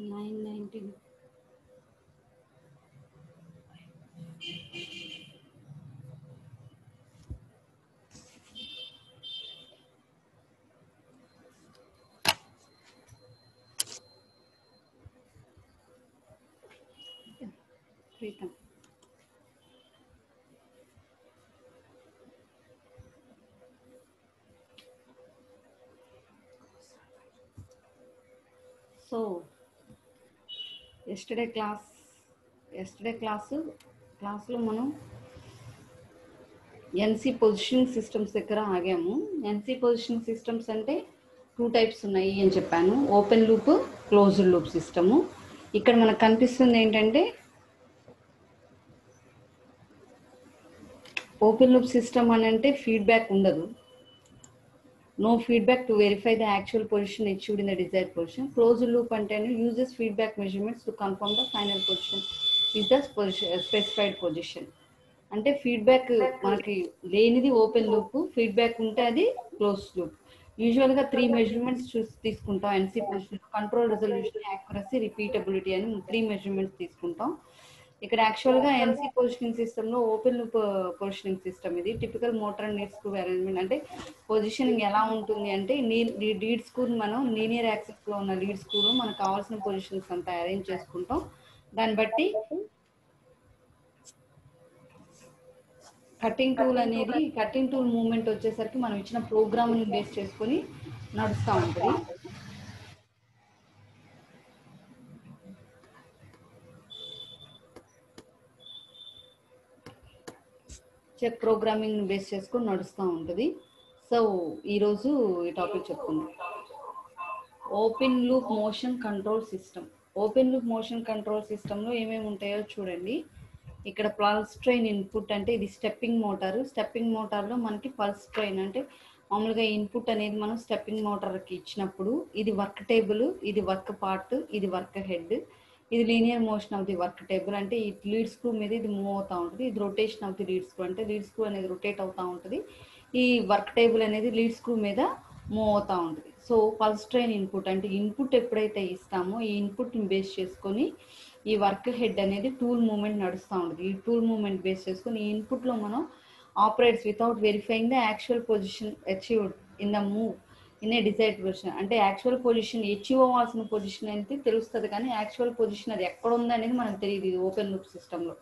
Nine nineteen Preetham so yesterday class yesterday class క్లాస్లో మనం NC positioning systems దగ్గర ఆగాము ఎన్సి పొజిషనింగ్ సిస్టమ్స్ అంటే టూ టైప్స్ ఉన్నాయి అని చెప్పాను open loop closed loop system ఇక్కడ మనకు కనిపిస్తుంది ఏంటంటే ఓపెన్ లూప్ సిస్టమ్ అని అంటే ఫీడ్బ్యాక్ ఉండదు no feedback to verify the actual position achieved in the desired position close loop అంటే uses feedback measurements to confirm the final position is the specified position అంటే feedback మనకి లేనిది open loop feedback ఉంటే అది close loop usual గా three measurements చూసి తీసుకుంటాం NC position control resolution accuracy repeatability అని త్రీ మెజర్మెంట్స్ తీసుకుంటాం ఇక్కడ యాక్చువల్ గా ఎన్సీ పొజిషనింగ్ సిస్టమ్ లో ఓపెన్ లూప్ పొజిషనింగ్ సిస్టమ్ ఇది typical motor and lead screw arrangement అంటే పొజిషనింగ్ ఎలా ఉంటుంది అంటే లీడ్ స్క్రూ మనం లీనియర్ యాక్సెస్ లో ఉన్న లీడ్ స్క్రూ లో మనకు కావాల్సిన పొజిషన్స్ అంతా అరేంజ్ చేసుకుంటాం దాన్ని బట్టి కటింగ్ టూల్ అనేది కటింగ్ టూల్ మూవ్మెంట్ వచ్చేసరికి మనం ఇచ్చిన ప్రోగ్రామ్ ని బేస్ చేసుకొని నడుస్తూ ఉంటుంది చెక్ ప్రోగ్రామింగ్ బేస్ చేసుకొని నడుస్తూ ఉంటుంది సో ఈరోజు ఈ టాపిక్ చెప్పుకుందాం open loop motion control system open loop motion control సిస్టంలో ఏమేమి ఉంటాయో చూడండి ఇక్కడ పల్స్ ట్రైన్ ఇన్పుట్ అంటే ఇది స్టెప్పింగ్ మోటార్ స్టెప్పింగ్ మోటార్లో మనకి పల్స్ ట్రైన్ అంటే మామూలుగా ఇన్పుట్ అనేది మనం స్టెప్పింగ్ మోటార్కి ఇచ్చినప్పుడు ఇది వర్క్ టేబుల్ ఇది వర్క్ పార్ట్ ఇది వర్క్ హెడ్ ఇది linear motion of the work table అంటే ఈ లీడ్ స్క్రూ మీద ఇది మూవ్ అవుతూ ఉంటుంది ఇది rotation of the lead screw అంటే లీడ్ స్క్రూ అనేది రొటేట్ అవుతూ ఉంటుంది ఈ వర్క్ టేబుల్ అనేది లీడ్ స్క్రూ మీద మూవ్ అవుతూ ఉంటుంది సో పల్స్ ట్రైన్ ఇన్పుట్ అంటే ఇన్పుట్ ఎప్పుడైతే ఇస్తామో ఈ ఇన్పుట్ని బేస్ చేసుకొని ఈ వర్క్ హెడ్ అనేది టూల్ మూమెంట్ నడుస్తూ ఉంటుంది ఈ టూల్ మూమెంట్ బేస్ చేసుకొని ఈ ఇన్పుట్లో మనం operates without verifying the actual position achieved in the move in a desired position అంటే యాక్చువల్ పొజిషన్ అచీవ్ అవ్వాల్సిన పొజిషన్ అయితే తెలుస్తుంది కానీ యాక్చువల్ పొజిషన్ అది ఎక్కడ ఉంది అనేది మనకు తెలియదు ఇది ఓపెన్ లూప్ సిస్టంలో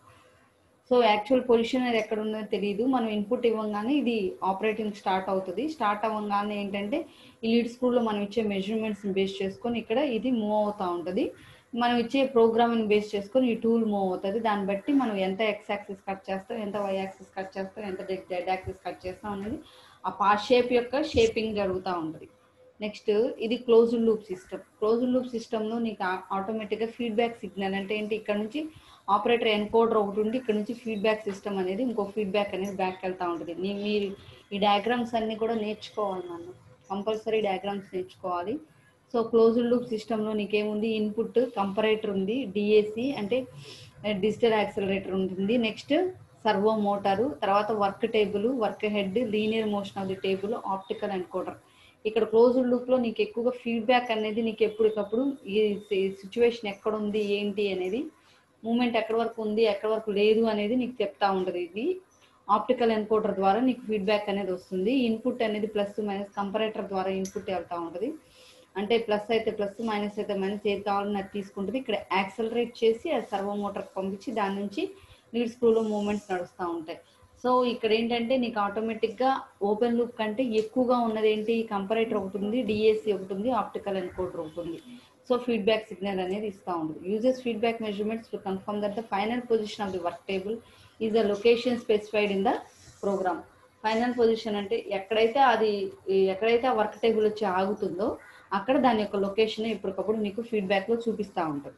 సో యాక్చువల్ పొజిషన్ అది ఎక్కడ ఉందో తెలియదు మనం ఇన్పుట్ ఇవ్వగానే ఇది ఆపరేటింగ్ స్టార్ట్ అవుతుంది స్టార్ట్ అవ్వగానే ఏంటంటే ఈ లీడ్ స్క్రూలో మనం ఇచ్చే మెజర్మెంట్స్ బేస్ చేసుకొని ఇక్కడ ఇది మూవ్ అవుతూ ఉంటుంది మనం ఇచ్చే ప్రోగ్రామింగ్ బేస్ చేసుకొని ఈ టూల్ మూవ్ అవుతుంది దాన్ని బట్టి మనం ఎంత ఎక్స్ యాక్సిస్ కట్ చేస్తాం ఎంత వై యాక్సిస్ కట్ చేస్తాం ఎంత జెడ్ యాక్సిస్ కట్ చేస్తాం అనేది ఆ పా షేప్ యొక్క షేపింగ్ జరుగుతూ ఉంటుంది నెక్స్ట్ ఇది closed loop system closed loop సిస్టంలో నీకు ఆటోమేటిక్గా ఫీడ్బ్యాక్ సిగ్నల్ అంటే ఏంటి ఇక్కడ నుంచి ఆపరేటర్ ఎన్కోడర్ ఒకటి ఉండి ఇక్కడ నుంచి ఫీడ్బ్యాక్ సిస్టమ్ అనేది ఇంకో ఫీడ్బ్యాక్ అనేది బ్యాక్ వెళ్తూ ఉంటుంది నీ మీరు ఈ డయాగ్రామ్స్ అన్నీ కూడా నేర్చుకోవాలి నన్ను కంపల్సరీ డయాగ్రామ్స్ నేర్చుకోవాలి సో క్లోజ్డ్ లూప్ సిస్టంలో నీకేముంది ఇన్పుట్ కంపరేటర్ ఉంది డిఏసి అంటే డిజిటల్ యాక్సిలరేటర్ ఉంటుంది నెక్స్ట్ సర్వో మోటారు తర్వాత work table work head linear motion of the table optical encoder ఇక్కడ క్లోజ్డ్ లూప్లో నీకు ఎక్కువగా ఫీడ్బ్యాక్ అనేది నీకు ఎప్పటికప్పుడు ఈ సిచ్యువేషన్ ఎక్కడ ఉంది ఏంటి అనేది మూమెంట్ ఎక్కడి వరకు ఉంది ఎక్కడి వరకు లేదు అనేది నీకు చెప్తా ఉంటుంది ఇది ఆప్టికల్ ఎన్కోడర్ ద్వారా నీకు ఫీడ్బ్యాక్ అనేది వస్తుంది ఇన్పుట్ అనేది ప్లస్ మైనస్ కంపరేటర్ ద్వారా ఇన్పుట్ వెళ్తూ ఉంటుంది అంటే ప్లస్ అయితే ప్లస్ మైనస్ అయితే మైనస్ ఏది కావాలని అది తీసుకుంటుంది ఇక్కడ యాక్సలరేట్ చేసి అది సర్వో మోటార్కి పంపించి దాని నుంచి లీడ్ స్క్రూలో మూమెంట్స్ నడుస్తూ ఉంటాయి సో ఇక్కడ ఏంటంటే నీకు ఆటోమేటిక్గా ఓపెన్ లూప్ కంటే ఎక్కువగా ఉన్నది ఏంటి కంపరేటర్ ఒకటి ఉంది డిఏసి ఒకటి ఉంది ఆప్టికల్ ఎన్కోడర్ ఒకటి ఉంది సో ఫీడ్బ్యాక్ సిగ్నల్ అనేది ఇస్తూ ఉంటుంది uses feedback measurements to confirm that the final position of the work table is the location specified in the program final position అంటే ఎక్కడైతే అది ఎక్కడైతే ఆ వర్క్ టేబుల్ వచ్చి ఆగుతుందో అక్కడ దాని యొక్క లొకేషన్ ఎప్పటికప్పుడు నీకు ఫీడ్బ్యాక్లో చూపిస్తూ ఉంటుంది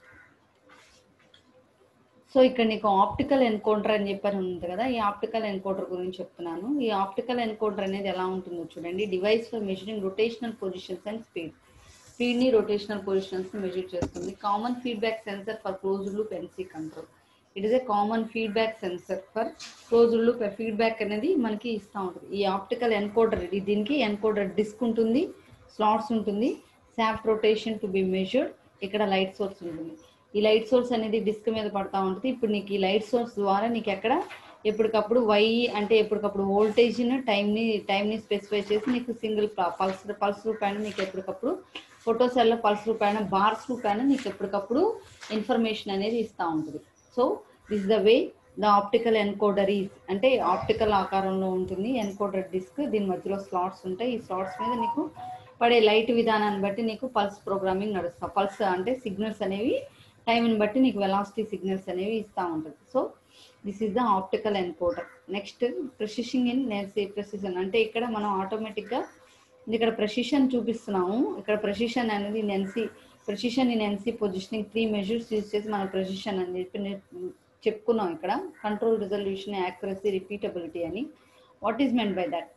సో ఇక్కడ నీకు ఆప్టికల్ ఎన్కౌంటర్ అని చెప్పారు ఉంది కదా ఈ ఆప్టికల్ ఎన్కౌంటర్ గురించి చెప్తున్నాను ఈ ఆప్టికల్ ఎన్కౌంటర్ అనేది ఎలా ఉంటుందో చూడండి device for measuring rotational positions and speed speed ని రొటేషనల్ పొజిషన్స్ ని మెజర్ చేస్తుంది common feedback sensor for closed loop NC control it is a common feedback sensor for closed loop feedback అనేది మనకి ఇస్తూ ఉంటుంది ఈ ఆప్టికల్ ఎన్కోడర్ దీనికి encoder disk ఉంటుంది స్లాట్స్ ఉంటుంది shaft rotation to be measured ఇక్కడ లైట్ సోర్స్ ఉంటుంది ఈ లైట్ సోర్స్ అనేది డిస్క్ మీద పడతా ఉంటుంది ఇప్పుడు నీకు ఈ లైట్ సోర్స్ ద్వారా నీకు ఎక్కడ ఎప్పటికప్పుడు వై అంటే ఎప్పటికప్పుడు వోల్టేజ్ని టైంని టైంని స్పెసిఫై చేసి నీకు సింగిల్ పల్స్ పల్స్ రూపాయన నీకు ఎప్పటికప్పుడు ఫోటో సెల్లో పల్స్ రూపాయన బార్స్ రూపాయన నీకు ఎప్పటికప్పుడు ఇన్ఫర్మేషన్ అనేది ఇస్తూ ఉంటుంది so this the way the optical encoder is అంటే ఆప్టికల్ ఆకారంలో ఉంటుంది ఎన్కోడర్ డిస్క్ దీని మధ్యలో స్లాట్స్ ఉంటాయి ఈ స్లాట్స్ మీద నీకు పడే లైట్ విధానాన్ని బట్టి నీకు పల్స్ ప్రోగ్రామింగ్ నడుస్తా పల్స్ అంటే సిగ్నల్స్ అనేవి టైంని బట్టి నీకు వెలాసిటీ సిగ్నల్స్ అనేవి ఇస్తూ ఉంటుంది so this is the optical encoder next precision in NC precision అంటే ఇక్కడ మనం ఆటోమేటిక్గా ఇక్కడ ప్రెసిషన్ చూపిస్తున్నాము ఇక్కడ ప్రెసిషన్ అనేది NC precision in NC positioning three measures use చేసి మన ప్రెసిషన్ అని చెప్పి నే- చెప్పుకున్నాం ఇక్కడ కంట్రోల్ రిజల్యూషన్ యాక్యురసీ రిపీటబిలిటీ అని what is meant by that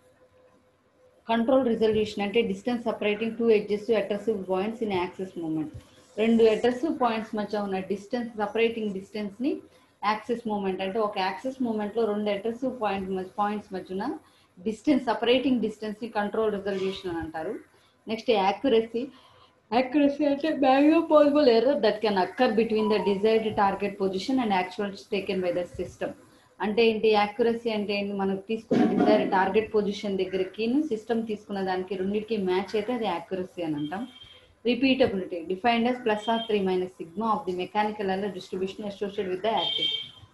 control resolution అంటే distance separating two edges addressable points in axis moment రెండు అడ్రసివ్ పాయింట్స్ మధ్య ఉన్న డిస్టెన్స్ సపరేటింగ్ డిస్టెన్స్ ని యాక్సెస్ మూమెంట్ అంటే ఒక యాక్సెస్ మూమెంట్ లో రెండు అడ్రసివ్ పాయింట్ పాయింట్స్ మధ్యన డిస్టెన్స్ సపరేటింగ్ డిస్టెన్స్ ని కంట్రోల్ రిజల్యూషన్ అని అంటారు నెక్స్ట్ యాక్యురసీ యాక్యురసీ అంటే maximum possible error that can occur between the desired target position and actuals taken by the system అంటే ఏంటి యాక్యురసీ అంటే ఏంటి మనకు తీసుకున్న డిజైర్ టార్గెట్ పొజిషన్ దగ్గరికి సిస్టమ్ తీసుకున్న దానికి రెండింటికి మ్యాచ్ అయితే అది యాక్యురసీ అని అంటాం repeatability defined as plus or three minus sigma of the mechanical and distribution associate with the axis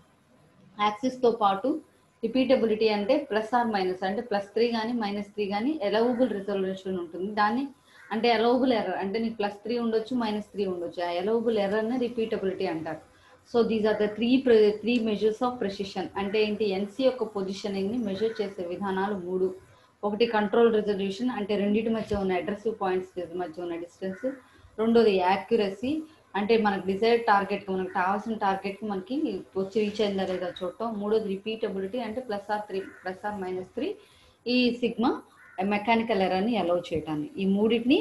axis తో పాటు రిపీటబిలిటీ అంటే ప్లస్ ఆర్ మైనస్ అంటే ప్లస్ త్రీ కానీ మైనస్ త్రీ కానీ ఎలవబుల్ రిజల్యూషన్ ఉంటుంది దాన్ని అంటే ఎలవబుల్ ఎర్రర్ అంటే నీకు ప్లస్ త్రీ ఉండొచ్చు మైనస్ త్రీ ఉండొచ్చు ఆ ఎలవబుల్ ఎర్రర్ని రిపీటబిలిటీ అంటారు so these are the three three measures of precision అంటే ఏంటి ఎన్సీ యొక్క పొజిషనింగ్ ని మెజర్ చేసే విధానాలు మూడు ఒకటి కంట్రోల్ రిజల్యూషన్ అంటే రెండింటి మధ్య ఉన్న అడ్రసివ్ పాయింట్స్ మధ్య ఉన్న డిస్టెన్స్ రెండోది యాక్యురసీ అంటే మనకు డిజైర్డ్ టార్గెట్ మనకు కావాల్సిన టార్గెట్ కి మనకి వచ్చి రీచ్ అయిందా లేదా చూడటం మూడోది రిపీటబిలిటీ అంటే plus or three plus or minus three ఈ సిగ్మా మెకానికల్ ఎర్రర్ని అలౌ చేయటాన్ని ఈ మూడింటిని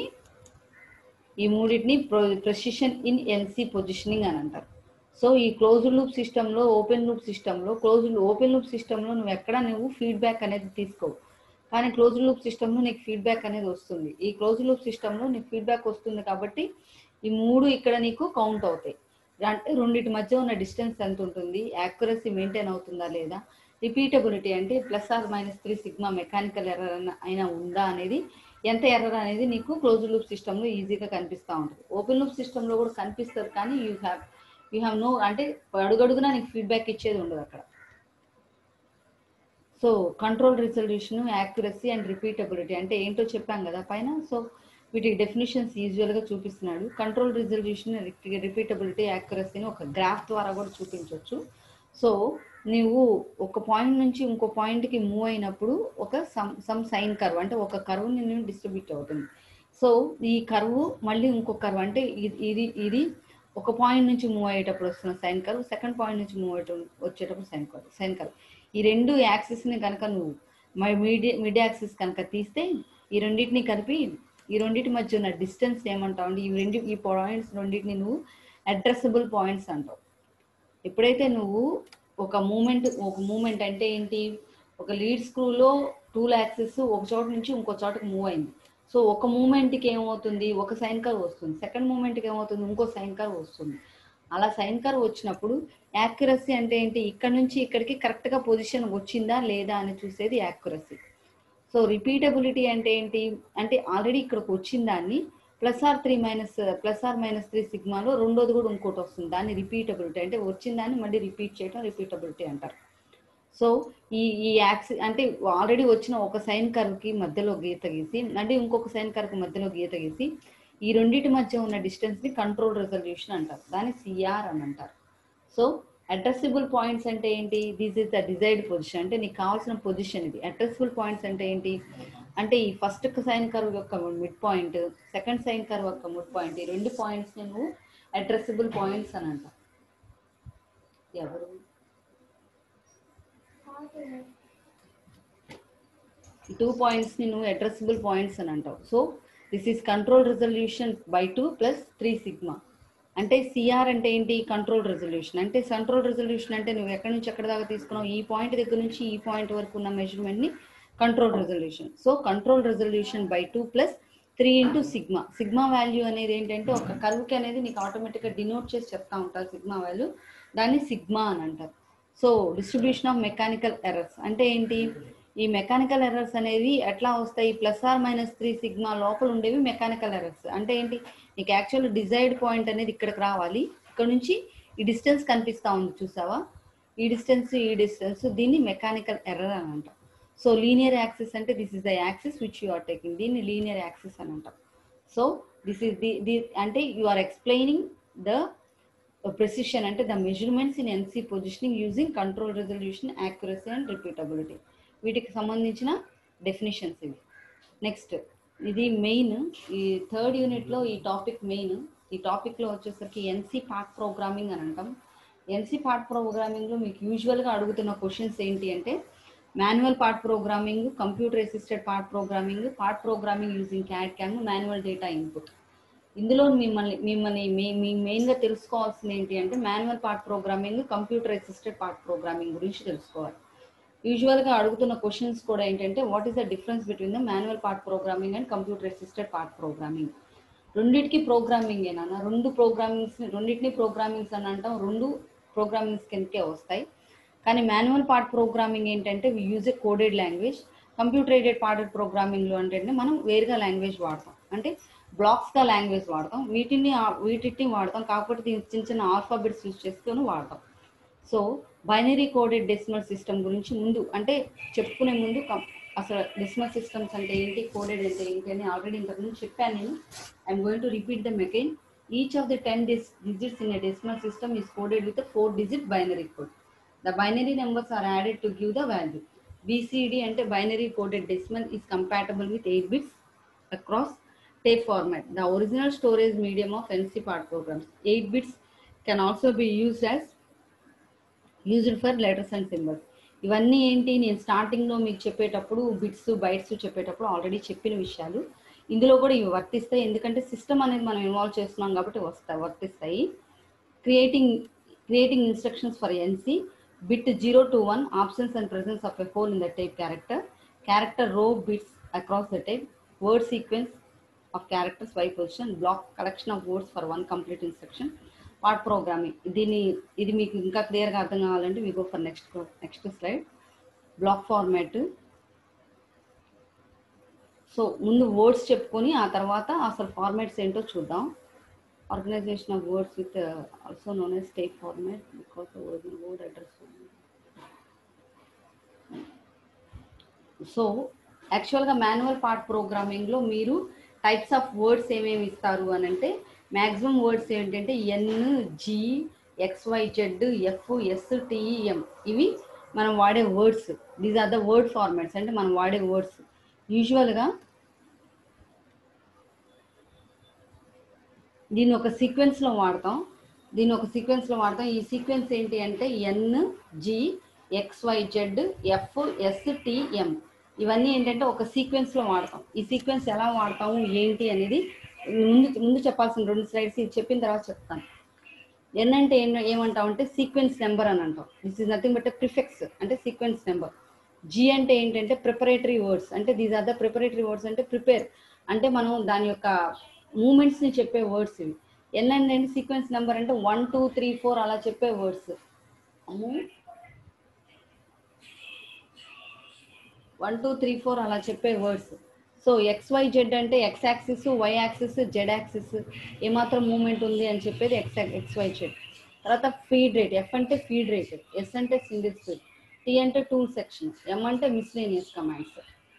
ఈ మూడింటిని ప్రెసిషన్ ఇన్ ఎన్సీ పొజిషనింగ్ అని అంటారు సో ఈ క్లోజ్డ్ లూప్ సిస్టంలో ఓపెన్ లూప్ సిస్టంలో క్లోజ్డ్ ఓపెన్ లూప్ సిస్టంలో నువ్వు ఎక్కడ నువ్వు ఫీడ్బ్యాక్ అనేది తీసుకోవు కానీ క్లోజ్డ్ లూప్ సిస్టంలో నీకు ఫీడ్బ్యాక్ అనేది వస్తుంది ఈ క్లోజ్డ్ లూప్ సిస్టంలో నీకు ఫీడ్బ్యాక్ వస్తుంది కాబట్టి ఈ మూడు ఇక్కడ నీకు కౌంట్ అవుతాయి అంటే రెండింటి మధ్య ఉన్న డిస్టెన్స్ ఎంత ఉంటుంది యాక్యురసీ మెయింటైన్ అవుతుందా లేదా రిపీటబిలిటీ అంటే plus or minus three sigma mechanical error అయినా ఉందా అనేది ఎంత ఎర్రర్ అనేది నీకు క్లోజ్ లూప్ సిస్టంలో ఈజీగా కనిపిస్తూ ఉంటుంది ఓపెన్ లూప్ సిస్టంలో కూడా కనిపిస్తుంది కానీ you have you have no అంటే అడుగడుగునా నీకు ఫీడ్బ్యాక్ ఇచ్చేది ఉండదు అక్కడ so control resolution accuracy and repeatability అంటే ఏంటో చెప్పాం కదా పైన సో వీటికి డెఫినేషన్స్ యూజువల్గా చూపిస్తున్నాడు కంట్రోల్ రిజల్యూషన్ రిపీటబిలిటీ యాక్యురసీని ఒక గ్రాఫ్ ద్వారా కూడా చూపించవచ్చు సో నువ్వు ఒక పాయింట్ నుంచి ఇంకో పాయింట్కి మూవ్ అయినప్పుడు ఒక సమ్ సమ్ సైన్ కర్వ్ అంటే ఒక కర్వ్ నేను డిస్ట్రిబ్యూట్ అవుతుంది సో ఈ కర్వ్ మళ్ళీ ఇంకో కర్వ్ అంటే ఇది ఇది ఇది ఒక పాయింట్ నుంచి మూవ్ అయ్యేటప్పుడు వస్తున్న సైన్ కర్వ్ సెకండ్ పాయింట్ నుంచి మూవ్ అయ్యేట వచ్చేటప్పుడు సైన్ కర్వ్ సైన్ కర్వ్ ఈ రెండు యాక్సిస్ని కనుక నువ్వు మిడ్ మిడ్ యాక్సిస్ కనుక తీస్తే ఈ రెండింటిని కలిపి ఈ రెండింటి మధ్య ఉన్న డిస్టెన్స్ ఏమంటావు అంటే ఈ రెండు ఈ పాయింట్స్ రెండింటిని నువ్వు అడ్రసబుల్ పాయింట్స్ అంటావు ఎప్పుడైతే నువ్వు ఒక మూమెంట్ ఒక మూమెంట్ అంటే ఏంటి ఒక లీడ్ స్క్రూలో టూ యాక్సిస్ ఒక చోట నుంచి ఇంకో చోటకి మూవ్ అయింది సో ఒక మూమెంట్కి ఏమవుతుంది ఒక సైన్ కర్వ్ వస్తుంది సెకండ్ మూమెంట్కి ఏమవుతుంది ఇంకో సైన్ కర్వ్ వస్తుంది అలా సైన్ కర్వ్ వచ్చినప్పుడు యాక్యురసీ అంటే ఏంటి ఇక్కడ నుంచి ఇక్కడికి కరెక్ట్గా పొజిషన్ వచ్చిందా లేదా అని చూసేది యాక్యురసీ సో రిపీటబిలిటీ అంటే ఏంటి అంటే ఆల్రెడీ ఇక్కడికి వచ్చిన దాన్ని plus or three minus plus or minus three సిగ్మాలో రెండోది కూడా ఇంకోటి వస్తుంది దాన్ని రిపీటబిలిటీ అంటే వచ్చిన దాన్ని మళ్ళీ రిపీట్ చేయడం రిపీటబిలిటీ అంటారు సో ఈ ఈ యాక్సి అంటే ఆల్రెడీ వచ్చిన ఒక సైన్ కర్వ్కి మధ్యలో గీత గీసి అంటే ఇంకొక సైన్ కర్వ్కి మధ్యలో గీత గీసి ఈ రెండింటి మధ్య ఉన్న డిస్టెన్స్ని కంట్రోల్ రెజల్యూషన్ అంటారు దాన్ని సిఆర్ అని అంటారు సో అడ్రసిబుల్ పాయింట్స్ అంటే ఏంటి this is the desired position అంటే నీకు కావాల్సిన పొజిషన్ ఇది అడ్రసిబుల్ పాయింట్స్ అంటే ఏంటి అంటే ఈ ఫస్ట్ సైన్ కర్వ్ యొక్క mid point second sine curve యొక్క మిడ్ పాయింట్ ఈ రెండు పాయింట్స్ నువ్వు అడ్రసిబుల్ పాయింట్స్ అని అంటావు ఎవరు టూ పాయింట్స్ ని నువ్వు అడ్రసిబుల్ పాయింట్స్ అని అంటావు so this is control resolution by two plus three sigma అంటే సిఆర్ అంటే ఏంటి కంట్రోల్ రెజల్యూషన్ అంటే కంట్రోల్ రెజల్యూషన్ అంటే నువ్వు ఎక్కడి నుంచి ఎక్కడి దాకా తీసుకున్నావు ఈ పాయింట్ దగ్గర నుంచి ఈ పాయింట్ వరకు ఉన్న మెజర్మెంట్ ని control resolution so control resolution by two plus three into sigma sigma value అనేది ఏంటంటే ఒక కర్వ్కి అనేది నీకు ఆటోమేటిక్గా డినోట్ చేసి చెప్తా ఉంటారు సిగ్మా వాల్యూ దాన్ని సిగ్మా అని అంటారు so distribution of mechanical errors అంటే ఏంటి ఈ మెకానికల్ ఎర్రర్స్ అనేవి ఎట్లా వస్తాయి plus or minus three sigma లోపల ఉండేవి మెకానికల్ ఎర్రర్స్ అంటే ఏంటి నీకు యాక్చువల్ డిజైర్డ్ పాయింట్ అనేది ఇక్కడికి రావాలి ఇక్కడ నుంచి ఈ డిస్టెన్స్ కనిపిస్తా ఉంది చూసావా ఈ డిస్టెన్స్ ఈ డిస్టెన్స్ దీన్ని మెకానికల్ ఎర్రర్ అని అంటాం సో లీనియర్ యాక్సిస్ అంటే this is the axis which you are taking దీన్ని లీనియర్ యాక్సిస్ అని అంటాం so this is the the అంటే you are explaining the precision అంటే the measurements in NC positioning using control resolution accuracy and repeatability వీటికి సంబంధించిన definitions ఇవి next ఇది main ఈ థర్డ్ యూనిట్లో ఈ టాపిక్ మెయిన్ ఈ టాపిక్లో వచ్చేసరికి ఎన్సీ పార్ట్ ప్రోగ్రామింగ్ అని అంటాం ఎన్సీ పార్ట్ ప్రోగ్రామింగ్లో మీకు యూజువల్గా అడుగుతున్న క్వశ్చన్స్ ఏంటి అంటే manual part programming computer assisted part programming part programming using CAD CAM manual data input ఇందులో మిమ్మల్ని మిమ్మల్ని మీ మీ మెయిన్గా తెలుసుకోవాల్సింది ఏంటి అంటే manual part programming computer assisted part programming గురించి తెలుసుకోవాలి యూజువల్గా అడుగుతున్న క్వశ్చన్స్ కూడా ఏంటంటే what is the difference between the manual part programming and computer assisted part programming రెండింటికి ప్రోగ్రామింగ్ ఏనా రెండు ప్రోగ్రామింగ్స్ రెండింటిని ప్రోగ్రామింగ్స్ అని అంటాం రెండు ప్రోగ్రామింగ్స్ కిందకే వస్తాయి కానీ మాన్యువల్ పార్ట్ ప్రోగ్రామింగ్ ఏంటంటే we use a coded language computer aided part ప్రోగ్రామింగ్లో అంటే మనం వేరుగా లాంగ్వేజ్ వాడతాం అంటే బ్లాక్స్గా లాంగ్వేజ్ వాడతాం వీటిని వీటిని వాడతాం కాకపోతే దీని చిన్న చిన్న ఆల్ఫాబెట్స్ యూజ్ చేసుకొని వాడతాం so binary coded decimal system గురించి ముందు అంటే చెప్పుకునే ముందు కం- అసలు డెసిమల్ సిస్టమ్స్ అంటే ఏంటి కోడెడ్ అంటే ఏంటి అని ఆల్రెడీ ఇంతకుముందు చెప్పాను నేను I'm going to repeat them again each of the ten this digits in a decimal system is coded with four digit binary code the binary numbers are added to give the value BCD అంటే binary coded decimal is compatible with eight bits across tape format. The original storage medium of NC part programs. 8 bits can also be used as used for letters and symbols. ఇవన్నీ ఏంటి నేను స్టార్టింగ్లో మీకు చెప్పేటప్పుడు bits bytes చెప్పేటప్పుడు already చెప్పిన విషయాలు ఇందులో కూడా ఇవి వర్తిస్తాయి ఎందుకంటే సిస్టమ్ అనేది మనం ఇన్వాల్వ్ చేస్తున్నాం కాబట్టి వస్తాయి వర్తిస్తాయి creating creating instructions for NC bit zero to one options and presence of a hole in the type character character row bits across the type word sequence of characters by position block collection of words for one complete instruction part programming దీన్ని ఇది మీకు ఇంకా క్లియర్గా అర్థం కావాలంటే మీ go for next next slide block format so ముందు words చెప్పుకొని ఆ తర్వాత అసలు ఫార్మాట్స్ ఏంటో చూద్దాం organisation of words with also known as take format because word address so యాక్చువల్గా మాన్యువల్ పార్ట్ ప్రోగ్రామింగ్లో మీరు టైప్స్ ఆఫ్ వర్డ్స్ ఏమేమి ఇస్తారు అని అంటే మ్యాక్సిమం వర్డ్స్ ఏంటంటే N G X Y Z F S T E M ఇవి మనం వాడే words these are the word formats అంటే మనం వాడే వర్డ్స్ యూజువల్గా దీన్ని ఒక సీక్వెన్స్లో వాడతాం దీన్ని ఒక సీక్వెన్స్లో వాడతాం ఈ సీక్వెన్స్ ఏంటి అంటే N G X Y Z F S T M ఇవన్నీ ఏంటంటే ఒక సీక్వెన్స్లో వాడతాం ఈ సీక్వెన్స్ ఎలా వాడతాము ఏంటి అనేది ముందు ముందు చెప్పాల్సిన రెండు స్లైడ్స్ ఇది చెప్పిన తర్వాత చెప్తాను ఎన్ అంటే ఏం ఏమంటాం అంటే సీక్వెన్స్ నెంబర్ అని అంటాం this is nothing but prefix అంటే సీక్వెన్స్ నెంబర్ జి అంటే ఏంటంటే ప్రిపరేటరీ వర్డ్స్ అంటే these are the preparatory words అంటే ప్రిపేర్ అంటే మనం దాని యొక్క మూమెంట్స్ని చెప్పే వర్డ్స్ ఇవి ఎన్ అంటే సీక్వెన్స్ నెంబర్ అంటే వన్ టూ త్రీ ఫోర్ అలా చెప్పే words one two three four అలా చెప్పే words so X Y Z అంటే X axis Y axis Z axis ఏమాత్రం మూమెంట్ ఉంది అని చెప్పేది ఎక్స్ ఎక్స్ వై జెడ్ తర్వాత ఫీడ్ రేట్ ఎఫ్ అంటే ఫీడ్ రేట్ ఎస్ అంటే సింగిల్ స్పీడ్ టీ అంటే టూల్ సెక్షన్ ఎం అంటే మిస్లేనియస్ కమాండ్స్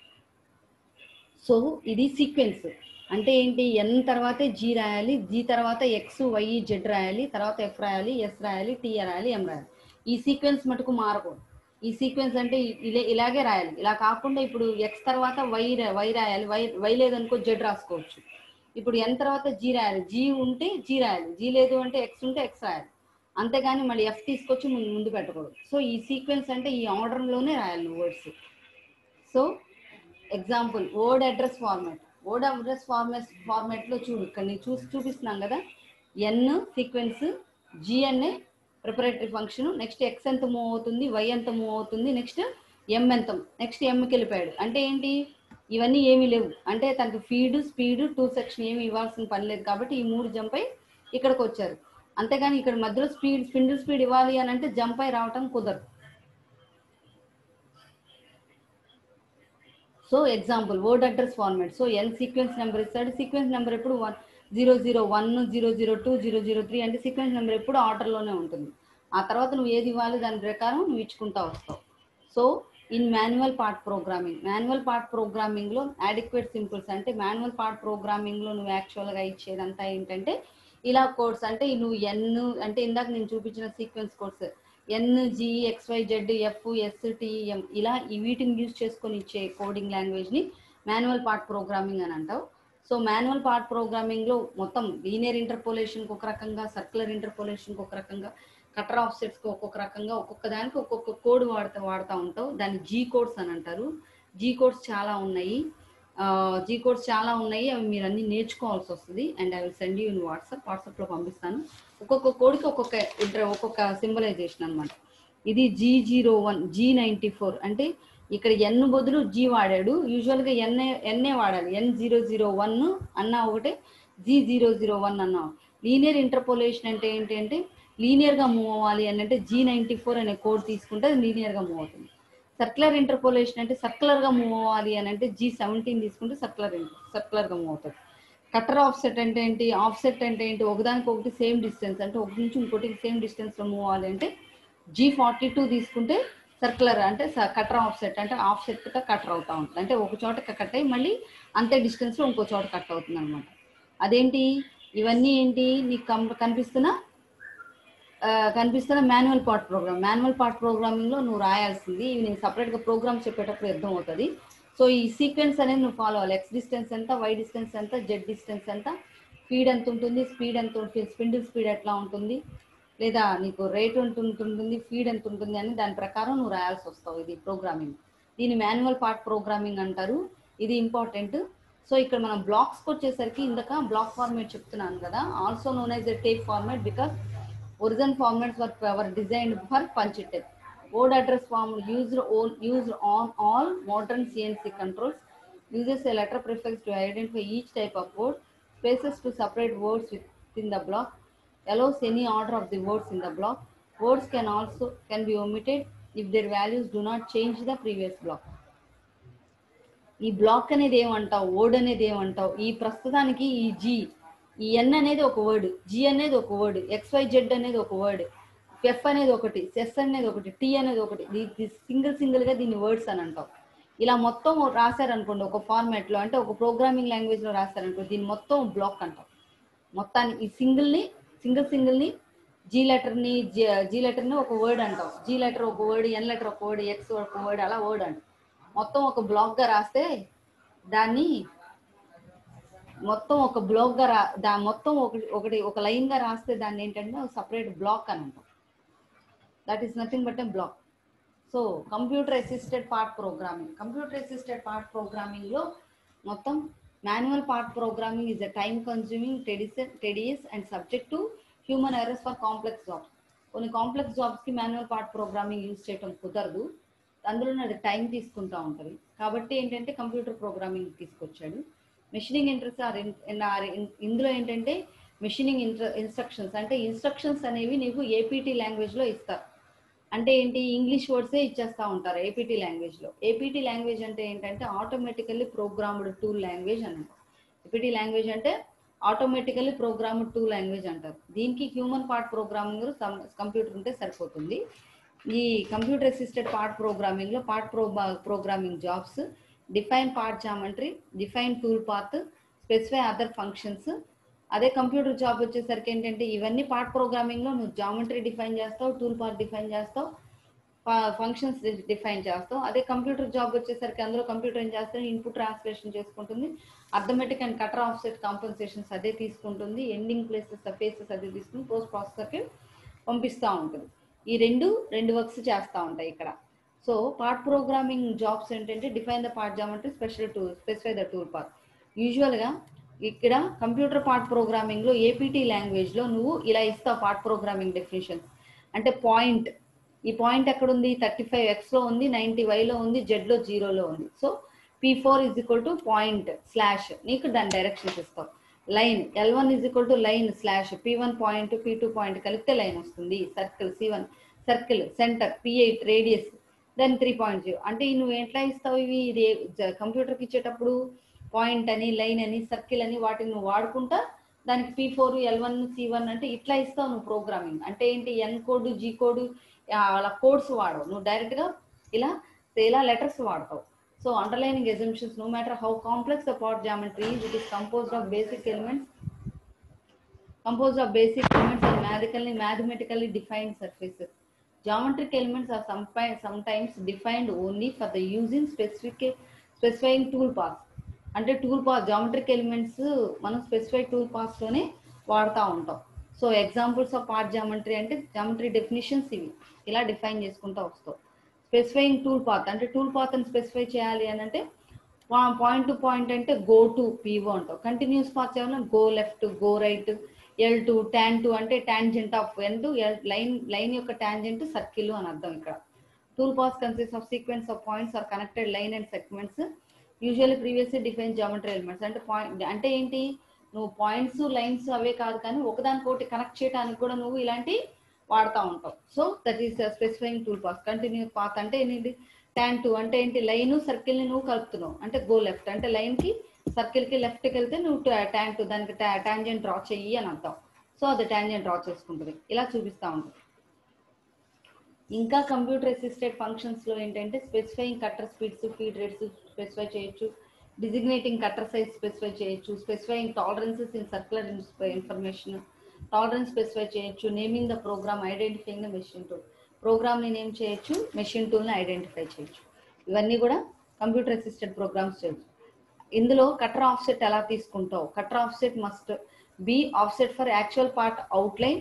సో ఇది సీక్వెన్స్ అంటే ఏంటి ఎన్ తర్వాతే జీ రాయాలి జీ తర్వాత ఎక్స్ వై జెడ్ రాయాలి తర్వాత ఎఫ్ రాయాలి ఎస్ రాయాలి టీ రాయాలి ఎం రాయాలి ఈ సీక్వెన్స్ మటుకు మారకూడదు ఈ సీక్వెన్స్ అంటే ఇలా ఇలాగే రాయాలి ఇలా కాకుండా ఇప్పుడు ఎక్స్ తర్వాత వై రా- వై రాయాలి వై వై లేదనుకో జెడ్ రాసుకోవచ్చు ఇప్పుడు ఎన్ తర్వాత జీ రాయాలి జీ ఉంటే జీ రాయాలి జీ లేదు అంటే ఎక్స్ ఉంటే ఎక్స్ రాయాలి అంతేగాని మళ్ళీ ఎఫ్ తీసుకొచ్చి ముందు ముందు పెట్టకూడదు సో ఈ సీక్వెన్స్ అంటే ఈ ఆర్డర్లోనే రాయాలి words so example word address format word address format ఫార్మాట్లో చూడు ఇక్కడ నేను చూసి చూపిస్తున్నాం కదా N sequence G N A preparatory function next X ఎంత మూవ్ అవుతుంది వై ఎంత మూవ్ అవుతుంది నెక్స్ట్ ఎం ఎంత నెక్స్ట్ ఎంకి వెళ్ళిపోయాడు అంటే ఏంటి ఇవన్నీ ఏమీ లేవు అంటే తనకి ఫీడ్ స్పీడ్ టూ సెక్షన్ ఏమి ఇవ్వాల్సిన పని లేదు కాబట్టి ఈ మూడు జంప్ అయి ఇక్కడికి వచ్చారు అంతేగాని ఇక్కడ మధ్యలో స్పీడ్ స్పిండిల్ స్పీడ్ ఇవ్వాలి అని అంటే జంప్ అయి రావటం కుదరదు so example word address format so N sequence number ఇస్తాడు సీక్వెన్స్ నెంబర్ ఎప్పుడు one zero zero one zero zero two zero zero three అంటే సీక్వెన్స్ నెంబర్ ఎప్పుడు ఆర్డర్లోనే ఉంటుంది ఆ తర్వాత నువ్వు ఏది ఇవ్వాలి దాని ప్రకారం నువ్వు ఇచ్చుకుంటా వస్తావు so in manual part programming manual part ప్రోగ్రామింగ్లో అడిక్వేట్ సింపుల్స్ అంటే మాన్యువల్ పార్ట్ ప్రోగ్రామింగ్లో నువ్వు యాక్చువల్గా ఇచ్చేదంతా ఏంటంటే ఇలా కోడ్స్ అంటే నువ్వు ఎన్ అంటే ఇందాక నేను చూపించిన sequence codes N G X Y Z F S T M ఇలా ఈ వీటిని యూజ్ చేసుకొని ఇచ్చే కోడింగ్ లాంగ్వేజ్ని మాన్యువల్ పార్ట్ ప్రోగ్రామింగ్ అని అంటావు సో మాన్యువల్ పార్ట్ ప్రోగ్రామింగ్లో మొత్తం లీనియర్ ఇంటర్పోలేషన్కి ఒక రకంగా సర్క్యులర్ ఇంటర్పోలేషన్కి ఒక రకంగా కటర్ ఆఫ్ సెట్స్కి ఒక్కొక్క రకంగా ఒక్కొక్క దానికి ఒక్కొక్క కోడ్ వాడుతూ వాడుతూ ఉంటావు దాన్ని జీ కోడ్స్ అని అంటారు జీ కోడ్స్ చాలా ఉన్నాయి జీ కోడ్స్ చాలా ఉన్నాయి అవి మీరు అన్ని నేర్చుకోవాల్సి వస్తుంది and I will send you in WhatsApp వాట్సాప్లో పంపిస్తాను ఒక్కొక్క కోడ్కి ఒక్కొక్క ఇంటర్ ఒక్కొక్క సింబలైజేషన్ అనమాట ఇది G zero one G ninety four అంటే ఇక్కడ ఎన్ బదులు జీ వాడాడు యూజువల్గా ఎన్ఏ ఎన్ఏ వాడాలి ఎన్ జీరో జీరో వన్ అన్నా ఒకటే జీ జీరో జీరో వన్ అన్నా లీనియర్ ఇంటర్పోలేషన్ అంటే ఏంటి అంటే లీనియర్గా మూవ్ అవ్వాలి అని అంటే జీ నైంటీ ఫోర్ అనే కోడ్ తీసుకుంటే అది లీనియర్గా మూవ్ అవుతుంది సర్క్యులర్ ఇంటర్పోలేషన్ అంటే సర్క్యులర్గా మూవ్ అవ్వాలి అని అంటే జీ సెవెంటీన్ తీసుకుంటే సర్క్యులర్ సర్క్యులర్గా మూవ్ అవుతుంది కటర్ ఆఫ్ సెట్ అంటే ఏంటి ఆఫ్ సెట్ అంటే ఏంటి ఒకదానికి ఒకటి సేమ్ డిస్టెన్స్ అంటే ఒకటి నుంచి ఇంకోటికి సేమ్ డిస్టెన్స్లో మూవ్ అవ్వాలి అంటే జీ ఫార్టీ టూ తీసుకుంటే సర్క్యులర్ అంటే కటర్ ఆఫ్ సెట్ అంటే ఆఫ్ సెట్గా కటర్ అవుతూ ఉంటుంది అంటే ఒక చోట కట్ అయ్యి మళ్ళీ అంతే డిస్టెన్స్లో ఇంకో చోట కట్ అవుతుంది అనమాట అదేంటి ఇవన్నీ ఏంటి నీకు కం కనిపిస్తున్న కనిపిస్తున్న manual part program manual part ప్రోగ్రామింగ్లో నువ్వు రాయాల్సింది ఇవి నేను సపరేట్గా ప్రోగ్రామ్ చెప్పేటప్పుడు అర్థం అవుతుంది సో ఈ సీక్వెన్స్ అనేది నువ్వు ఫాలో అవ్వాలి ఎక్స్ డిస్టెన్స్ ఎంత వై డిస్టెన్స్ ఎంత జెడ్ డిస్టెన్స్ ఎంత స్పీడ్ ఎంత ఉంటుంది స్పీడ్ ఎంత ఉంటుంది స్పిండిల్ స్పీడ్ ఎట్లా ఉంటుంది లేదా నీకు రేట్ ఎంత ఉంటుంది ఫీడ్ ఎంత ఉంటుంది అని దాని ప్రకారం నువ్వు రాయాల్సి వస్తావు ఇది ప్రోగ్రామింగ్ దీన్ని మాన్యువల్ పార్ట్ ప్రోగ్రామింగ్ అంటారు ఇది ఇంపార్టెంట్ సో ఇక్కడ మనం బ్లాక్స్కి వచ్చేసరికి ఇందాక బ్లాక్ ఫార్మేట్ చెప్తున్నాను కదా also known as a tape format because original formats were were designed for punch tape word address form used on used on all modern CNC controls uses a letter prefix to identify each type of word, spaces to separate words within the block, allows any order of the words in the block. Words can also can be omitted if their values do not change the previous block. ఈ block అనేది ఏమంటావు word అనేది ఏమంటావు ఈ ప్రస్తుతానికి ఈ G ఈ ఎన్ అనేది ఒక వర్డ్ జి అనేది ఒక వర్డ్ ఎక్స్వై జెడ్ అనేది ఒక వర్డ్ ఎఫ్ అనేది ఒకటి సెస్ అనేది ఒకటి టీ అనేది ఒకటి సింగిల్ సింగిల్ గా దీన్ని వర్డ్స్ అని అంటావు ఇలా మొత్తం రాశారనుకోండి ఒక ఫార్మాట్ లో అంటే ఒక ప్రోగ్రామింగ్ లాంగ్వేజ్ లో రాశారనుకో దీన్ని మొత్తం బ్లాక్ అంటాం మొత్తాన్ని ఈ సింగిల్ ని సింగిల్ సింగిల్ ని జీ లెటర్ ని జీ లెటర్ ని ఒక వర్డ్ అంటాం జీ లెటర్ ఒక వర్డ్ ఎన్ లెటర్ ఒక వర్డ్ ఎక్స్ ఒక వర్డ్ అలా వర్డ్ అంటాం మొత్తం ఒక బ్లాక్ గా రాస్తే దాన్ని మొత్తం ఒక బ్లాక్ గా రా దా మొత్తం ఒకటి ఒకటి ఒక లైన్ గా రాస్తే దాన్ని ఏంటంటే సపరేట్ బ్లాక్ అని అంటాం that is nothing but a block so computer assisted part programming computer assisted part programming లో మొత్తం manual part programming is a time consuming tedious and subject to human errors for complex jobs కొన్ని complex jobs కి manual part programming use చేయడం కుదరదు అందులో అది time తీసుకుంటా ఉంటుంది కాబట్టి ఏంటంటే కంప్యూటర్ ప్రోగ్రామింగ్ తీసుకొచ్చాడు మెషినింగ్ ఇంట్రెస్ట్ ఆర్ ఇందులో ఏంటంటే మెషినింగ్ ఇంట్ర ఇన్స్ట్రక్షన్స్ అంటే ఇన్స్ట్రక్షన్స్ అనేవి నీకు ఏపీటీ లాంగ్వేజ్ లో ఇస్తారు అంటే ఏంటి ఇంగ్లీష్ వర్డ్సే ఇచ్చేస్తా ఉంటారు ఏపీటీ లాంగ్వేజ్ లో ఏపీటీ లాంగ్వేజ్ అంటే ఏంటంటే ఆటోమేటికల్లీ ప్రోగ్రామ్డ్ టూల్ లాంగ్వేజ్ అని అంటారు ఏపీటీ లాంగ్వేజ్ అంటే ఆటోమేటికల్లీ ప్రోగ్రామ్డ్ టూ లాంగ్వేజ్ అంటారు దీనికి హ్యూమన్ పార్ట్ ప్రోగ్రామింగ్ కంప్యూటర్ ఉంటే సరిపోతుంది ఈ కంప్యూటర్ అసిస్టెడ్ పార్ట్ ప్రోగ్రామింగ్ లో పార్ట్ ప్రో programming jobs define part geometry define tool path specify other functions అదే కంప్యూటర్ జాబ్ వచ్చేసరికి ఏంటంటే ఇవన్నీ పార్ట్ ప్రోగ్రామింగ్ లో నువ్వు జామెట్రీ డిఫైన్ చేస్తావు టూల్ పార్ట్ డిఫైన్ చేస్తావు ఫంక్షన్స్ డిఫైన్ చేస్తావు అదే కంప్యూటర్ జాబ్ వచ్చేసరికి అందులో కంప్యూటర్ ఏం చేస్తుంది ఇన్పుట్ ట్రాన్స్లేషన్ చేసుకుంటుంది arithmetic and cutter offset compensations అదే తీసుకుంటుంది ఎండింగ్ ప్లేసెస్ ఫేసెస్ అదే తీసుకుని పోస్ట్ ప్రాసెసర్కి పంపిస్తూ ఉంటుంది ఈ రెండు రెండు వర్క్స్ చేస్తూ ఉంటాయి ఇక్కడ సో పార్ట్ ప్రోగ్రామింగ్ జాబ్స్ ఏంటంటే define the part geometry special tool specify the tool part యూజువల్గా ఇక్కడ కంప్యూటర్ పార్ట్ ప్రోగ్రామింగ్ లో ఏపీటీ లాంగ్వేజ్ లో నువ్వు ఇలా ఇస్తావు పార్ట్ ప్రోగ్రామింగ్ డెఫినేషన్స్ అంటే పాయింట్ ఈ పాయింట్ ఎక్కడ ఉంది థర్టీ ఫైవ్ ఎక్స్ లో ఉంది నైన్టీ వై లో ఉంది జెడ్ లో జీరోలో ఉంది so P four is equal to point slash నీకు దాని డైరెక్షన్స్ ఇస్తావు line L one is equal to line slash P one point P two point కలిపితే లైన్ వస్తుంది circle C one circle centre P eight radius then three point zero అంటే నువ్వు ఎట్లా ఇస్తావు ఇవి ఇది కంప్యూటర్కి ఇచ్చేటప్పుడు పాయింట్ అని లైన్ అని సర్కిల్ అని వాటిని నువ్వు వాడుకుంటా దానికి P four L one C one అంటే ఇట్లా ఇస్తావు నువ్వు ప్రోగ్రామింగ్ అంటే ఏంటి ఎన్ కోడ్ జీ కోడ్ అలా కోడ్స్ వాడవు నువ్వు డైరెక్ట్గా ఇలా ఇలా లెటర్స్ వాడతావు so underlining assumptions no matter how complex the part geometry it is composed of basic elements composed of basic elements and mathematically mathematically defined surfaces. Geometric elements are sometimes sometimes defined only for the using specific specifying tool paths. అంటే tool paths geometric elements మనం specified tool పాస్లోనే వాడుతూ ఉంటాం so examples of part geometry అంటే geometry definitions ఇవి ఇలా define చేసుకుంటూ వస్తాం స్పెసిఫైయింగ్ టూల్ పాత్ అంటే టూల్ పాత్ అని స్పెసిఫై చేయాలి అని అంటే పాయింట్ టు పాయింట్ అంటే గో టు పీవో అంటాం కంటిన్యూస్ పాత్ చేయాలన్నా go left go right L two tan two అంటే tangent of N to line line యొక్క టాంజెంట్ సర్కిల్ అని అర్థం ఇక్కడ tool paths consist of sequence of points or connected line and segments usually previously define geometry elements అంటే point అంటే ఏంటి నువ్వు points lines అవే కాదు కానీ ఒకదానికొకటి కనెక్ట్ చేయడానికి కూడా నువ్వు ఇలాంటి వాడుతూ ఉంటావు so that is specifying tool paths continue path అంటే ఏంటి ట్యాన్ టూ అంటే ఏంటి లైన్ సర్కిల్ ని నువ్వు కలుపుతున్నావు అంటే గో లెఫ్ట్ అంటే లైన్ కి సర్కిల్ కి లెఫ్ట్ కి వెళ్తే నువ్వు ట్యాన్ టూ దానికి టాంజెంట్ డ్రా చెయ్యి అని అర్థం సో అది టాంజెంట్ డ్రా చేసుకుంటుంది ఇలా చూపిస్తా ఉంటుంది ఇంకా కంప్యూటర్ అసిస్టెడ్ ఫంక్షన్స్ లో ఏంటంటే specifying cutter speeds feed rates specify చేయొచ్చు డిజిగ్నేటింగ్ కట్టర్ సైజ్ స్పెసిఫై చేయొచ్చు specifying tolerances in circular information tolerance specify చేయొచ్చు naming the program identifying the machine tool ప్రోగ్రామ్ని నేమ్ చేయొచ్చు మెషిన్ టూల్ని ఐడెంటిఫై చేయొచ్చు ఇవన్నీ కూడా కంప్యూటర్ అసిస్టెడ్ ప్రోగ్రామ్స్ చేయొచ్చు ఇందులో కటర్ ఆఫ్సెట్ ఎలా తీసుకుంటావు cutter offset must be offset for actual part outline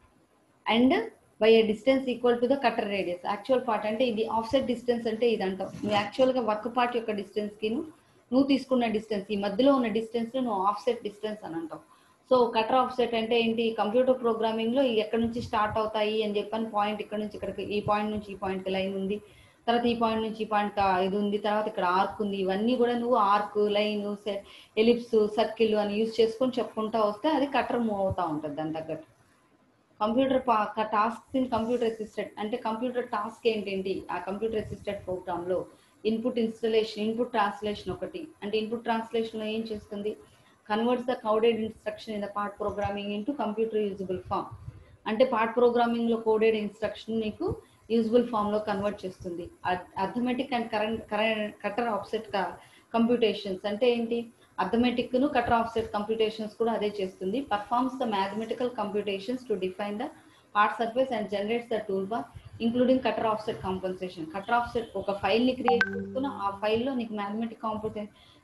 and by a distance equal to the cutter radius actual part అంటే ఇది ఆఫ్సెట్ డిస్టెన్స్ అంటే ఇది అంటావు నువ్వు యాక్చువల్గా వర్క్ పార్ట్ యొక్క డిస్టెన్స్కి నువ్వు తీసుకున్న డిస్టెన్స్ ఈ మధ్యలో ఉన్న డిస్టెన్స్ నువ్వు ఆఫ్సెట్ డిస్టెన్స్ అని అంటావు సో కటర్ ఆఫ్సెట్ అంటే ఏంటి కంప్యూటర్ ప్రోగ్రామింగ్ లో ఎక్కడి నుంచి స్టార్ట్ అవుతాయి అని చెప్పని పాయింట్ ఇక్కడ నుంచి ఇక్కడికి ఈ పాయింట్ నుంచి ఈ పాయింట్ లైన్ ఉంది తర్వాత ఈ పాయింట్ నుంచి ఈ పాయింట్ ఇది ఉంది తర్వాత ఇక్కడ ఆర్క్ ఉంది ఇవన్నీ కూడా నువ్వు ఆర్క్ లైన్ ఎలిప్స్ సర్కిల్ అని యూజ్ చేసుకొని చెప్పుకుంటా వస్తే అది కటర్ మూవ్ అవుతా ఉంటుంది దాని తగ్గట్టు computer task in computer assisted అంటే కంప్యూటర్ టాస్క్ ఏంటండి ఆ కంప్యూటర్ అసిస్టెడ్ ప్రోగ్రామ్ లో ఇన్పుట్ ఇన్స్టలేషన్ ఇన్పుట్ ట్రాన్స్లేషన్ ఒకటి అంటే ఇన్పుట్ ట్రాన్స్లేషన్ లో ఏం చేస్తుంది converts the coded instruction in the part programming into computer usable form అంటే పార్ట్ ప్రోగ్రామింగ్ లో కోడెడ్ ఇన్స్ట్రక్షన్ నీకు యూజబుల్ ఫామ్ లో కన్వర్ట్ చేస్తుంది arithmetic and current cutter offset computations అంటే ఏంటి అథమెటిక్ ను కటర్ ఆఫ్సెట్ కంప్యూటేషన్స్ కూడా అదే చేస్తుంది performs the mathematical computations to define the part surface and generates the tool bar including cutter offset compensation cutter offset ఒక file ని create చేసుకున్న ఆ ఫైల్లో నీకు మ్యాథమెటిక్ కాంప్యూటే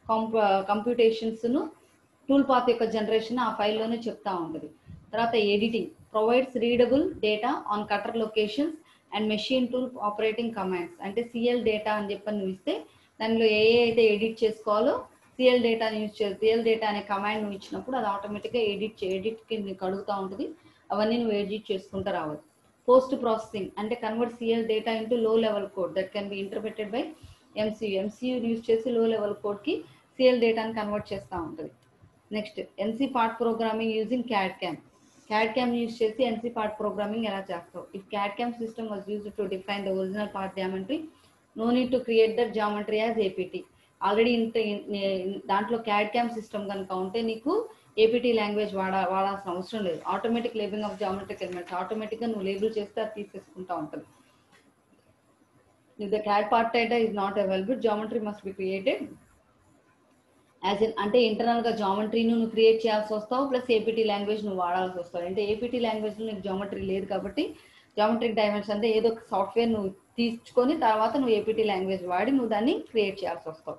కంప్యూటేషన్స్ ను టూల్ పాత్ యొక్క జనరేషన్ ఆ ఫైల్లోనే చెప్తా ఉంటుంది తర్వాత editing provides readable data on cutter locations and machine tool operating commands అంటే సిఎల్ డేటా అని చెప్పని నువ్వు ఇస్తే దానిలో ఏ ఏ అయితే ఎడిట్ చేసుకోవాలో సిఎల్ డేటా యూజ్ చే సిఎల్ డేటా అనే కమాండ్ నువ్వు ఇచ్చినప్పుడు అది ఆటోమేటిక్గా ఎడిట్ ఎడిట్కి నీకు అడుగుతూ ఉంటుంది అవన్నీ నువ్వు ఎడిట్ చేసుకుంటూ రావాలి పోస్ట్ ప్రాసెసింగ్ అంటే convert CL data into low level code that can be interpreted by MCU MCU use చేసి లో లెవెల్ కోడ్కి సిఎల్ డేటాని కన్వర్ట్ చేస్తూ ఉంటుంది next NC part programming using CAD CAM CAD CAM use చేసి ఎన్సీ పార్ట్ ప్రోగ్రామింగ్ ఎలా చేస్తావు if CAD CAM system was used to define the original part geometry no need to create that geometry as APT already ఇంత దాంట్లో CAD CAM system కనుక ఉంటే నీకు APT language వాడా వాడాల్సిన అవసరం లేదు automatic labelling of geometric elements ఆటోమేటిక్గా నువ్వు లేబుల్ చేస్తే అది తీసేసుకుంటా ఉంటుంది if the CAD part data is not available geometry must be created as in అంటే ఇంటర్నల్ గా జామెట్రీని నువ్వు క్రియేట్ చేయాల్సి వస్తావు ప్లస్ ఏపీటీ లాంగ్వేజ్ నువ్వు వాడాల్సి వస్తావు అంటే ఏపీటీ లాంగ్వేజ్ లో నీకు జామెట్రీ లేదు కాబట్టి జామెట్రిక్ డైమెన్షన్ అంటే ఏదో ఒక సాఫ్ట్వేర్ నువ్వు తీసుకొని తర్వాత నువ్వు ఏపీటీ లాంగ్వేజ్ వాడి నువ్వు దాన్ని క్రియేట్ చేయాల్సి వస్తావు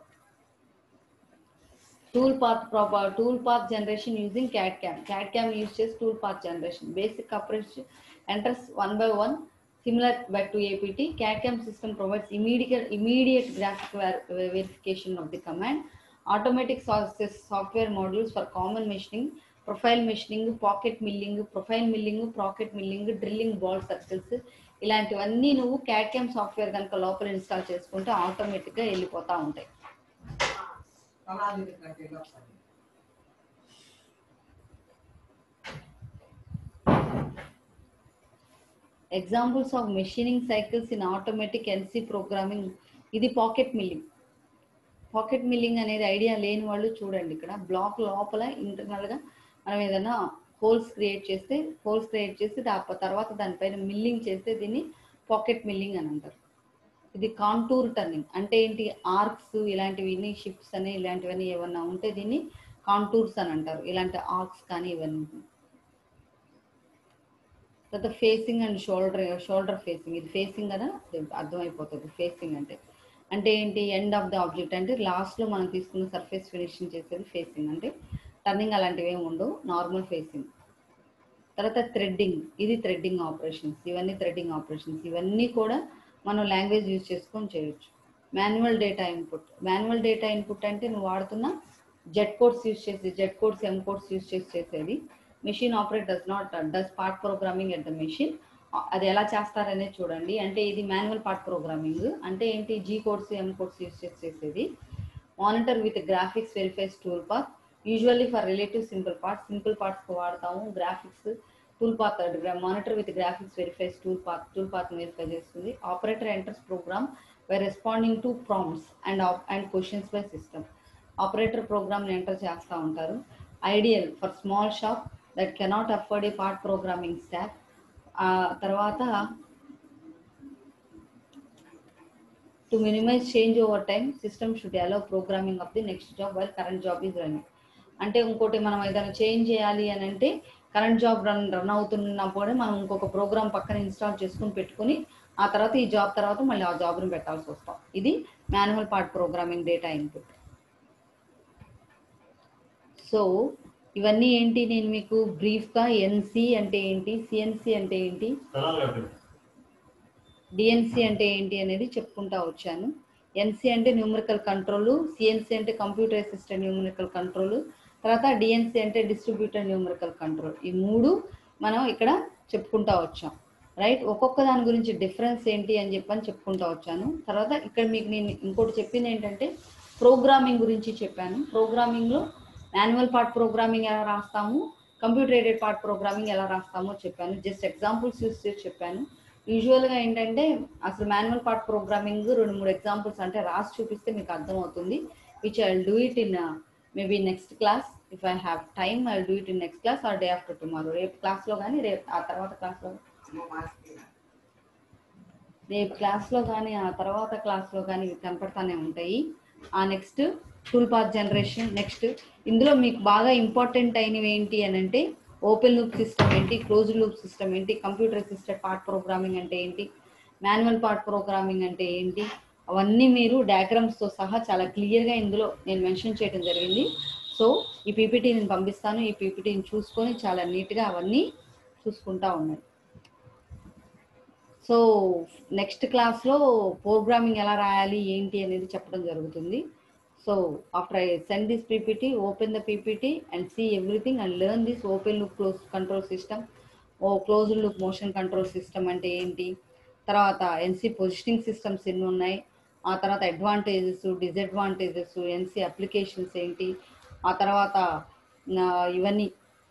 tool path proper tool path generation using CAD CAM CAD CAM use చేసి tool path generation basic operation enters one by one similar but to APT CAD CAM system provides immediate immediate graphic verification of the command automatic software modules for common machining, profile machining, pocket milling, profile milling, pocket milling, drilling ball circles ఇలాంటివన్నీ నువ్వు CAD cam software కనుక లోపల install చేసుకుంటే ఆటోమేటిక్గా వెళ్ళిపోతూ ఉంటాయి కళావిధి కంటే గొప్పది examples of machining cycles in automatic NC programming ఇది పాకెట్ మిల్లింగ్ పాకెట్ మిల్లింగ్ అనేది ఐడియా లేని వాళ్ళు చూడండి ఇక్కడ బ్లాక్ లోపల ఇంటర్నల్గా మనం ఏదైనా హోల్స్ క్రియేట్ చేస్తే హోల్స్ క్రియేట్ చేసి దా- తర్వాత దానిపైన మిల్లింగ్ చేస్తే దీన్ని పాకెట్ మిల్లింగ్ అని అంటారు ఇది కాంటూర్ టర్నింగ్ అంటే ఏంటి ఆర్క్స్ ఇలాంటివి షిప్స్ అని ఇలాంటివన్నీ ఏమన్నా ఉంటే దీన్ని కాంటూర్స్ అని అంటారు ఇలాంటి ఆర్క్స్ కానీ ఇవన్నీ తర్వాత facing and shoulder shoulder facing ఇది ఫేసింగ్ కదా ఇది అర్థమైపోతుంది ఫేసింగ్ అంటే అంటే ఏంటి ఎండ్ ఆఫ్ ద ఆబ్జెక్ట్ అంటే లాస్ట్లో మనం తీసుకున్న సర్ఫేస్ ఫినిషింగ్ చేసేది ఫేసింగ్ అంటే టర్నింగ్ అలాంటివి ఏమి ఉండవు నార్మల్ ఫేసింగ్ తర్వాత థ్రెడ్డింగ్ ఇది థ్రెడ్డింగ్ ఆపరేషన్స్ ఇవన్నీ థ్రెడ్డింగ్ ఆపరేషన్స్ ఇవన్నీ కూడా మనం లాంగ్వేజ్ యూజ్ చేసుకొని చేయొచ్చు manual data input manual data input అంటే నువ్వు వాడుతున్న జెట్ కోడ్స్ యూజ్ చేసి G codes M codes use చేసి చేసేది machine operate does not does part programming at the machine అది ఎలా చేస్తారనేది చూడండి అంటే ఇది మాన్యువల్ పార్ట్ ప్రోగ్రామింగ్ అంటే ఏంటి G codes M codes use చేసి చేసేది monitor with graphics verifies tool path usually for relative simple parts simple parts వాడతాము graphics tool path monitor with graphics verifies tool path tool path verify చేస్తుంది operator enters program by responding to prompts and and questions by system operator ప్రోగ్రామ్ని enter చేస్తూ ఉంటారు ideal for small shop that cannot afford a part programming stack తర్వాత to minimise change over time system should allow programming of the next job while current job is running అంటే ఇంకోటి మనం ఏదైనా change చేయాలి అని అంటే కరెంట్ జాబ్ రన్ రన్ అవుతున్నప్పుడే మనం ఇంకొక ప్రోగ్రామ్ పక్కన ఇన్స్టాల్ చేసుకుని పెట్టుకుని ఆ తర్వాత ఈ జాబ్ తర్వాత మళ్ళీ ఆ జాబ్ని పెట్టాల్సి వస్తాం ఇది manual part programming data input so ఇవన్నీ ఏంటి నేను మీకు బ్రీఫ్గా ఎన్సి అంటే ఏంటి సిఎన్సి అంటే ఏంటి డిఎన్సి అంటే ఏంటి అనేది చెప్పుకుంటా వచ్చాను ఎన్సి అంటే న్యూమరికల్ కంట్రోల్ సిఎన్సి అంటే కంప్యూటర్ అసిస్టెంట్ న్యూమరికల్ కంట్రోల్ తర్వాత డిఎన్సి అంటే డిస్ట్రిబ్యూటర్ న్యూమరికల్ కంట్రోల్ ఈ మూడు మనం ఇక్కడ చెప్పుకుంటా వచ్చాం రైట్ ఒక్కొక్క దాని గురించి డిఫరెన్స్ ఏంటి అని చెప్పని చెప్పుకుంటా వచ్చాను తర్వాత ఇక్కడ మీకు నేను ఇంకోటి చెప్పింది ఏంటంటే ప్రోగ్రామింగ్ గురించి చెప్పాను ప్రోగ్రామింగ్లో మాన్యువల్ పార్ట్ ప్రోగ్రామింగ్ ఎలా రాస్తాము కంప్యూటర్ ఎయిడెడ్ పార్ట్ ప్రోగ్రామింగ్ ఎలా రాస్తామో చెప్పాను జస్ట్ ఎగ్జాంపుల్స్ యూస్ చేసి చెప్పాను యూజువల్గా ఏంటంటే అసలు మాన్యువల్ పార్ట్ ప్రోగ్రామింగ్ రెండు మూడు ఎగ్జాంపుల్స్ అంటే రాసి చూపిస్తే మీకు అర్థమవుతుంది which I do it in maybe next class if I have time I do it in next class or day after tomorrow రేపు క్లాస్లో కానీ రేపు ఆ తర్వాత క్లాస్లో నువ్వు మాస్కి రేపు క్లాస్లో కానీ ఆ తర్వాత క్లాస్లో కానీ ఇవి కనపడతానే ఉంటాయి ఆ next tool path generation next ఇందులో మీకు బాగా ఇంపార్టెంట్ అయినవి ఏంటి అని అంటే ఓపెన్ లూప్ సిస్టమ్ ఏంటి క్లోజ్ లూప్ సిస్టమ్ ఏంటి కంప్యూటర్ అసిస్టెడ్ పార్ట్ ప్రోగ్రామింగ్ అంటే ఏంటి మాన్యువల్ పార్ట్ ప్రోగ్రామింగ్ అంటే ఏంటి అవన్నీ మీరు డయాగ్రామ్స్తో సహా చాలా క్లియర్గా ఇందులో నేను మెన్షన్ చేయడం జరిగింది సో ఈ పీపీటీ నేను పంపిస్తాను ఈ పీపీటీని చూసుకొని చాలా నీట్గా అవన్నీ చూసుకుంటా ఉండండి సో నెక్స్ట్ క్లాస్లో ప్రోగ్రామింగ్ ఎలా రాయాలి ఏంటి అనేది చెప్పడం జరుగుతుంది so after I send this PPT open the PPT and see everything and learn this open loop close control system or close loop motion control system అంటే ఏంటి తర్వాత ఎన్సీ పొజిషనింగ్ సిస్టమ్స్ ఎన్ని ఉన్నాయి ఆ తర్వాత అడ్వాంటేజెస్ డిసడ్వాంటేజెస్ ఎన్సీ అప్లికేషన్స్ ఏంటి ఆ తర్వాత ఆ, ఇవన్నీ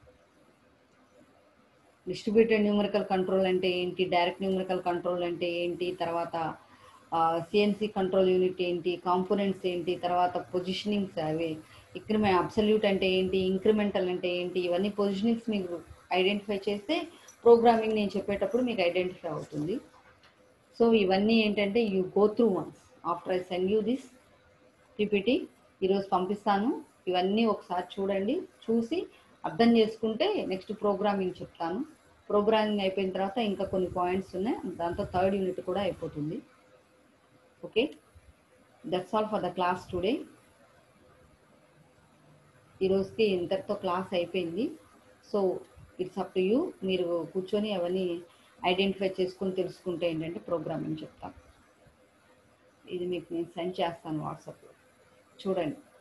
డిస్ట్రిబ్యూటెడ్ న్యూమరికల్ కంట్రోల్ అంటే ఏంటి డైరెక్ట్ న్యూమరికల్ కంట్రోల్ అంటే ఏంటి తర్వాత సిఎన్సి కంట్రోల్ యూనిట్ ఏంటి కాంపోనెంట్స్ ఏంటి తర్వాత పొజిషనింగ్స్ అవి ఇంక్రిమె అబ్సల్యూట్ అంటే ఏంటి ఇంక్రిమెంటల్ అంటే ఏంటి ఇవన్నీ పొజిషనింగ్స్ మీకు ఐడెంటిఫై చేస్తే ప్రోగ్రామింగ్ నేను చెప్పేటప్పుడు మీకు ఐడెంటిఫై అవుతుంది సో ఇవన్నీ ఏంటంటే you go through once after I send you this PPT ఈరోజు పంపిస్తాను ఇవన్నీ ఒకసారి చూడండి చూసి అర్థం చేసుకుంటే నెక్స్ట్ ప్రోగ్రామింగ్ చెప్తాను ప్రోగ్రామింగ్ అయిపోయిన తర్వాత ఇంకా కొన్ని పాయింట్స్ ఉన్నాయి దాంతో థర్డ్ యూనిట్ కూడా అయిపోతుంది okay that's all for the class today ఈరోజుకి ఇంతటితో క్లాస్ అయిపోయింది so it's up to you మీరు కూర్చొని అవన్నీ ఐడెంటిఫై చేసుకుని తెలుసుకుంటే ఏంటంటే ప్రోగ్రామింగ్ చెప్తాను ఇది మీకు నేను సెండ్ చేస్తాను వాట్సాప్లో చూడండి